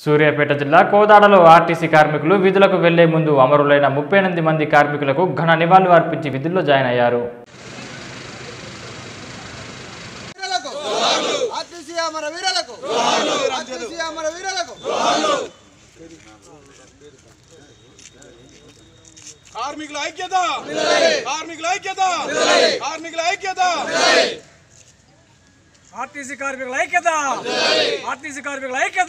సూర్యాపేట జిల్లా కోదాడలో ఆర్టీసీ కార్మికులు విధులకు వెళ్లే ముందు అమరులైన ముప్పై ఎనిమిది మంది కార్మికులకు ఘన నివాళులు అర్పించి విధుల్లో జాయిన్ అయ్యారు వీరులకు ఆర్టీసీ అమర వీరులకు ఆర్టీసీ అమర వీరులకు కార్మికుల ఐక్యత కార్మికుల ఐక్యత కార్మికుల ఐక్యత ఆర్టీసీ కార్మికుల ఐక్యత ఆర్టీసీ కార్మికుల ఐక్యత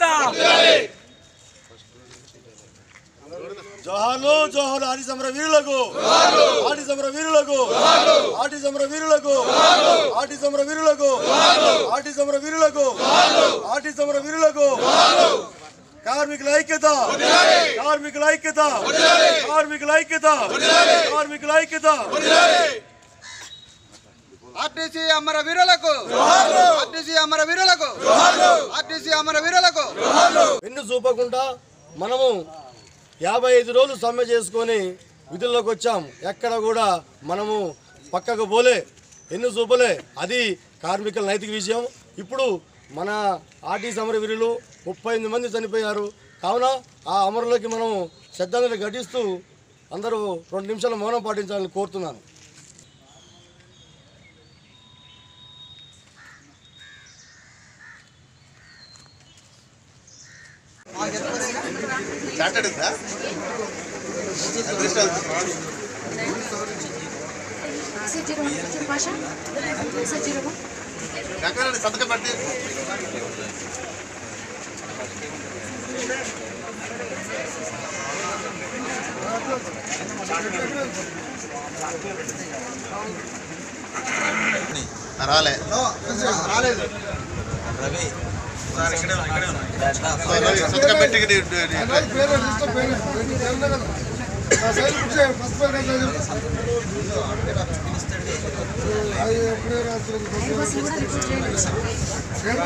జోహార్లు జోహార్లు ఆది సమర వీరులకు ఆది సమర వీరులకు ఆది సమర వీరులకు ఆది సమర వీరులకు ఆది సమర వీరులకు ఆది సమర వీరులకు కార్మికుల ఐక్యత కార్మికుల ఐక్యత కార్మికుల ఐక్యత కార్మికుల ఐక్యత ఆర్టీసీ అమర వీరులకు ఆర్టీసీ అమర వీరులకు ఆర్టీసీ అమర వీరులకు వెన్ను చూపకుండా మనము యాభై ఐదు రోజులు సమ్మె చేసుకొని విధుల్లోకి వచ్చాం ఎక్కడ కూడా మనము పక్కకు పోలే ఎన్ను చూపలే అది కార్మికుల నైతిక విషయం ఇప్పుడు మన ఆర్టీసీ అమరవీరులు ముప్పై ఎనిమిది మంది చనిపోయారు కావున ఆ అమరులకి మనం శ్రద్ధాంజలి ఘటిస్తూ అందరూ రెండు నిమిషాల మౌనం పాటించాలని కోరుతున్నాను సజ్జీరో చెప్పు భాష సజ్జీరో రాలే రవి సంతకం పెట్టి బస్సులు కూడా రిపోర్ట్ చేయండి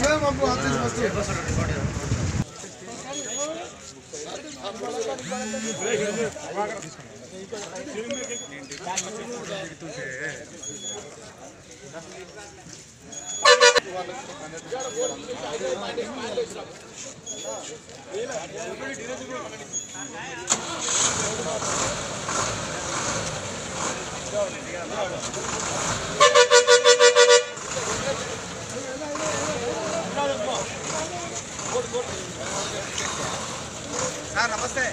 సార్ నమస్తే